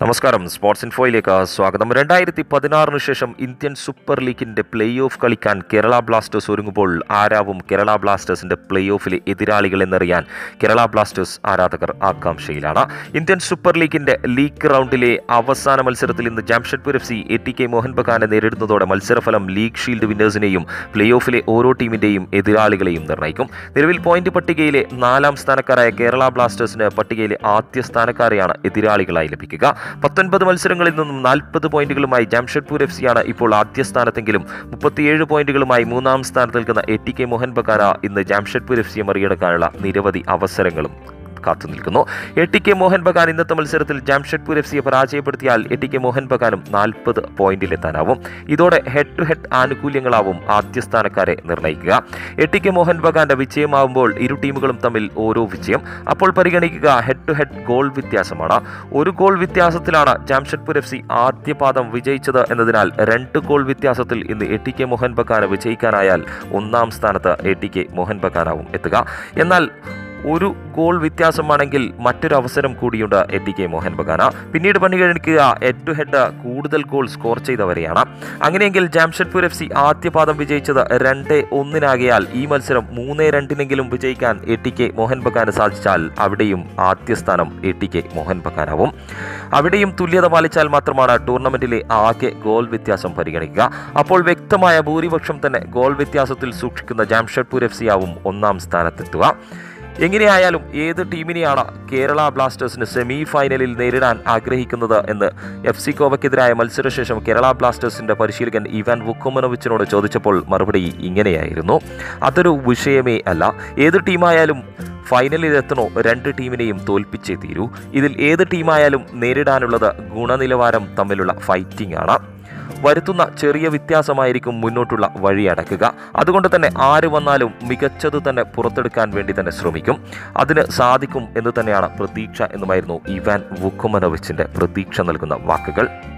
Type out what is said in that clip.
നമസ്കാരം സ്പോർട്സ് ഇൻഫോയിലേക്ക് സ്വാഗതം രണ്ടായിരത്തി പതിനാറിന് ശേഷം ഇന്ത്യൻ സൂപ്പർ ലീഗിന്റെ പ്ലേ ഓഫ് കളിക്കാൻ കേരള ബ്ലാസ്റ്റേഴ്സ് ഒരുങ്ങുമ്പോൾ ആരാവും കേരള ബ്ലാസ്റ്റേഴ്സിന്റെ പ്ലേ ഓഫിലെ എതിരാളികൾ എന്നറിയാൻ കേരള ബ്ലാസ്റ്റേഴ്സ് ആരാധകർ ആകാംക്ഷയിലാണ് ഇന്ത്യൻ സൂപ്പർ ലീഗിന്റെ ലീഗ് റൗണ്ടിലെ അവസാന മത്സരത്തിൽ ഇന്ന് Jamshedpur F C A T K Mohun ബഗാനെ നേരിടുന്നതോടെ മത്സരഫലം ലീഗ് ഷീൽഡ് വിന്നേഴ്സിനെയും പ്ലേ ഓഫിലെ ഓരോ ടീമിന്റെയും എതിരാളികളെയും നിർണ്ണയിക്കും നിലവിൽ പോയിന്റ് പട്ടികയിലെ നാലാം സ്ഥാനക്കാരായ കേരള ബ്ലാസ്റ്റേഴ്സിന് പട്ടികയിലെ ആദ്യ സ്ഥാനക്കാരെയാണ് എതിരാളികളായി ലഭിക്കുക പത്തൊൻപത് മത്സരങ്ങളിൽ നിന്നും നാൽപ്പത് പോയിന്റുകളുമായി ജാംഷഡ്പൂർ എഫ് സിയാണ് ഇപ്പോൾ ആദ്യ സ്ഥാനത്തെങ്കിലും മുപ്പത്തിയേഴ് പോയിന്റുകളുമായി മൂന്നാം സ്ഥാനത്ത് നിൽക്കുന്ന എ ടി കെ മോഹൻ ബഗാന ഇന്ന് ജാംഷഡ്പൂർ എഫ് സിയെ മറികടക്കാനുള്ള നിരവധി അവസരങ്ങളും കാത്തു നിൽക്കുന്നു A T K Mohun Bagan ഇന്നത്തെ മത്സരത്തിൽ ജാംഷഡ്പൂർ എഫ് സിയെ പരാജയപ്പെടുത്തിയാൽ എ ടി കെ മോഹൻ ബഗാനും നാൽപ്പത് പോയിന്റിലെത്താനാവും ഇതോടെ ഹെഡ് ടു ഹെഡ് ആനുകൂല്യങ്ങളാവും ആദ്യ സ്ഥാനക്കാരെ നിർണ്ണയിക്കുക എ ടി കെ മോഹൻ ബഗാന്റെ വിജയമാവുമ്പോൾ ഇരു ടീമുകളും തമ്മിൽ ഓരോ വിജയം അപ്പോൾ പരിഗണിക്കുക ഹെഡ് ടു ഹെഡ് ഗോൾ വ്യത്യാസമാണ് ഒരു ഗോൾ വ്യത്യാസത്തിലാണ് ജാംഷഡ്പൂർ എഫ് സി ആദ്യ പാദം വിജയിച്ചത് എന്നതിനാൽ രണ്ട് ഗോൾ വ്യത്യാസത്തിൽ ഇന്ന് എ ടി കെ മോഹൻ ബഗാന് വിജയിക്കാനായാൽ ഒന്നാം സ്ഥാനത്ത് എ ടി കെ മോഹൻ ബഗാനാവും എത്തുക എന്നാൽ ഒരു ഗോൾ വ്യത്യാസമാണെങ്കിൽ മറ്റൊരു അവസരം കൂടിയുണ്ട് എ ടി കെ മോഹൻ ബഗാന പിന്നീട് പരിഗണിക്കുക ഹെഡ് ടു ഹെഡ് കൂടുതൽ ഗോൾ സ്കോർ ചെയ്തവരെയാണ് അങ്ങനെയെങ്കിൽ ജാംഷഡ്പൂർ എഫ് സി ആദ്യ പാദം വിജയിച്ചത് രണ്ട് ഒന്നിനാകിയാൽ ഈ മത്സരം മൂന്ന് രണ്ടിനെങ്കിലും വിജയിക്കാൻ എ ടി കെ മോഹൻ ബഗാന് സാധിച്ചാൽ അവിടെയും ആദ്യ സ്ഥാനം എ ടി കെ മോഹൻ ബഗാനാവും അവിടെയും തുല്യത പാലിച്ചാൽ മാത്രമാണ് ടൂർണമെന്റിലെ ആകെ ഗോൾ വ്യത്യാസം പരിഗണിക്കുക അപ്പോൾ വ്യക്തമായ ഭൂരിപക്ഷം തന്നെ ഗോൾ വ്യത്യാസത്തിൽ സൂക്ഷിക്കുന്ന ജാംഷഡ്പൂർ എഫ് സി ആവും ഒന്നാം സ്ഥാനത്തെത്തുക എങ്ങനെയായാലും ഏത് ടീമിനെയാണ് കേരള ബ്ലാസ്റ്റേഴ്സിന് സെമി ഫൈനലിൽ നേരിടാൻ ആഗ്രഹിക്കുന്നത് എന്ന് എഫ് സി ഗോവയ്ക്കെതിരായ മത്സരശേഷം കേരള ബ്ലാസ്റ്റേഴ്സിന്റെ പരിശീലകൻ ഇവാൻ വുക്കുമനോവിച്ചിനോട് ചോദിച്ചപ്പോൾ മറുപടി ഇങ്ങനെയായിരുന്നു അതൊരു വിഷയമേ അല്ല ഏത് ടീമായാലും ഫൈനലിലെത്തണോ രണ്ട് ടീമിനെയും തോൽപ്പിച്ചേ തീരൂ ഇതിൽ ഏത് ടീമായാലും നേരിടാനുള്ളത് ഗുണനിലവാരം തമ്മിലുള്ള ഫൈറ്റിംഗ് ആണ് വരുത്തുന്ന ചെറിയ വ്യത്യാസമായിരിക്കും മുന്നോട്ടുള്ള വഴി അടക്കുക അതുകൊണ്ട് തന്നെ ആര് വന്നാലും മികച്ചത് തന്നെ പുറത്തെടുക്കാൻ വേണ്ടി തന്നെ ശ്രമിക്കും അതിന് സാധിക്കും എന്ന് തന്നെയാണ് പ്രതീക്ഷ എന്നുമായിരുന്നു ഇവാൻ വുക്കുമനോവിച്ചിന്റെ പ്രതീക്ഷ നൽകുന്ന വാക്കുകൾ